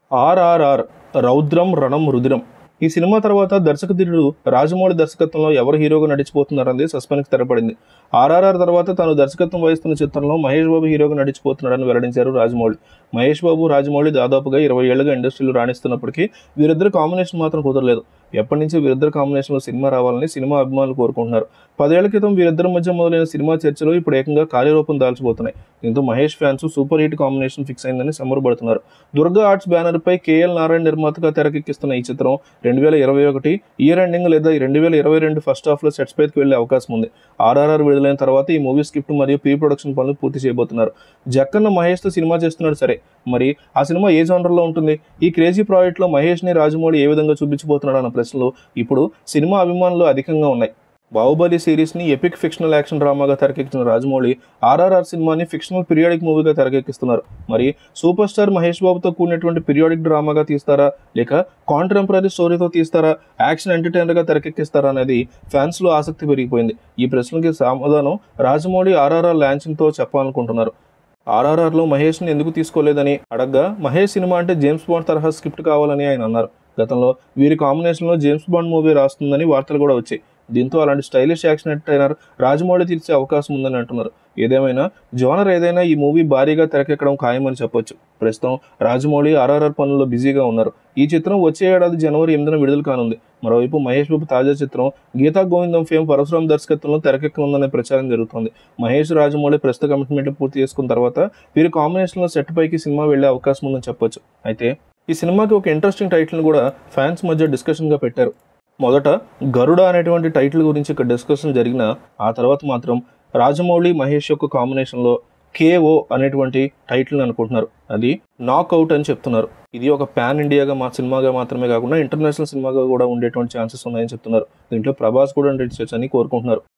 ఆర్ఆర్ఆర్ రౌద్రం రణం రుదిరం ఈ సినిమా తర్వాత దర్శకధీరుడు రాజమౌళి దర్శకత్వంలో ఎవరు హీరోగా నడిచిపోతున్నారనేది సస్పెన్స్ తెరపడింది ఆర్ఆర్ఆర్ తర్వాత తాను దర్శకత్వం వహిస్తున్న చిత్రంలో మహేష్ బాబు హీరోగా నడిచిపోతున్నాడని వెల్లడించారు రాజమౌళి మహేష్ బాబు రాజమౌళి దాదాపుగా ఇరవై ఏళ్లుగా ఇండస్ట్రీలో రాణిస్తున్నప్పటికీ వీరిద్దరు కాంబినేషన్ మాత్రం కుదరలేదు ఎప్పటి నుంచి వీరిద్దరు కాంబినేషన్లో సినిమా రావాలని సినిమా అభిమానులు కోరుకుంటున్నారు పదేళ్ల క్రితం వీరిద్దరి మధ్య మొదలైన సినిమా చర్చలు ఇప్పుడు ఏకంగా కార్యరూపం దాల్చిపోతున్నాయి దీంతో Mahesh fans super hit combination fix అయిందని సంబరపడుతున్నారు దుర్గా ఆర్ట్స్ బ్యానర్ పై కేఎల్ నారాయణ నిర్మాతగా తెరకెక్కిస్తున్న ఈ చిత్రం రెండు వేల ఇరవై ఒకటి ఇయర్ ఎండింగ్ లేదా రెండు వేల ఇరవై రెండు ఫస్ట్ హాఫ్ లో సెట్స్ పైకి వెళ్లే అవకాశం ఉంది ఆర్ఆర్ఆర్ విడుదలైన తర్వాత ఈ మూవీ స్క్రిప్ట్ మరియు ప్రీ ప్రొడక్షన్ పనులు పూర్తి చేయబోతున్నారు జక్కన్న మహేష్ తో సినిమా చేస్తున్నాడు సరే మరి ఆ సినిమా ఏ genre లో ఉంటుంది ఈ క్రేజీ ప్రాజెక్ట్ లో మహేష్ ని రాజమౌళి ఏ విధంగా చూపించబోతున్నాడు అన్న ప్రశ్నలు ఇప్పుడు సినిమా అభిమానులు అధికంగా ఉన్నాయి బాహుబలి సిరీస్ ని ఎపిక్ ఫిక్షనల్ యాక్షన్ డ్రామాగా తెరకెక్కించిన రాజమౌళి ఆర్ఆర్ఆర్ సినిమాని ఫిక్షనల్ పీరియాడిక్ మూవీగా తెరకెక్కిస్తున్నారు మరి సూపర్ స్టార్ మహేష్ బాబుతో కూడినటువంటి పీరియాడిక్ డ్రామాగా తీస్తారా లేక కాంటెంపరీ స్టోరీతో తీస్తారా యాక్షన్ ఎంటర్టైనర్ గా తెరకెక్కిస్తారా అనేది ఫ్యాన్స్ లో ఆసక్తి పెరిగిపోయింది ఈ ప్రశ్నకి సమాధానం రాజమౌళి ఆర్ఆర్ఆర్ లాంచింగ్ తో చెప్పాలనుకుంటున్నారు ఆర్ఆర్ఆర్లో మహేష్ని ఎందుకు తీసుకోలేదని అడగ్గా మహేష్ సినిమా అంటే జేమ్స్ బాండ్ తరహా స్క్రిప్ట్ కావాలని ఆయన అన్నారు గతంలో వీరి కాంబినేషన్లో జేమ్స్ బాండ్ మూవీ రాస్తుందని వార్తలు కూడా వచ్చాయి దీంతో అలాంటి స్టైలిష్ యాక్షన్ ఎంటర్టైనర్ రాజమౌళి తీర్చే అవకాశం ఉందని అంటున్నారు ఏదేమైనా జోనర్ ఏదైనా ఈ మూవీ భారీగా తెరకెక్కడం ఖాయమని చెప్పొచ్చు ప్రస్తుతం రాజమౌళి ఆర్ఆర్ఆర్ పనుల్లో బిజీగా ఉన్నారు ఈ చిత్రం వచ్చే ఏడాది జనవరి ఎనిమిదిన విడుదల కానుంది మరోవైపు మహేష్ బాబు తాజా చిత్రం గీతా గోవిందం ఫేమ్ పరశురాం దర్శకత్వంలో తెరకెక్కనుందనే ప్రచారం జరుగుతోంది మహేష్ రాజమౌళి ప్రస్తుత కమిట్మెంట్ పూర్తి చేసుకున్న తర్వాత వీరి కాంబినేషన్లో సెట్ పైకి సినిమా వెళ్లే అవకాశం ఉందని చెప్పొచ్చు అయితే ఈ సినిమాకి ఒక ఇంట్రెస్టింగ్ టైటిల్ని కూడా ఫ్యాన్స్ మధ్య డిస్కషన్గా పెట్టారు మొదట గరుడ అనేటువంటి టైటిల్ గురించి ఇక్కడ డిస్కషన్ జరిగిన ఆ తర్వాత మాత్రం రాజమౌళి మహేష్ యొక్క కాంబినేషన్లో కేఓ అనేటువంటి టైటిల్ అనుకుంటున్నారు అది నాక్ అవుట్ అని చెప్తున్నారు ఇది ఒక పాన్ ఇండియాగా మా సినిమాగా మాత్రమే కాకుండా ఇంటర్నేషనల్ సినిమాగా కూడా ఉండేటువంటి ఛాన్సెస్ ఉన్నాయని చెప్తున్నారు దీంట్లో ప్రభాస్ కూడా నటించవచ్చు అని కోరుకుంటున్నారు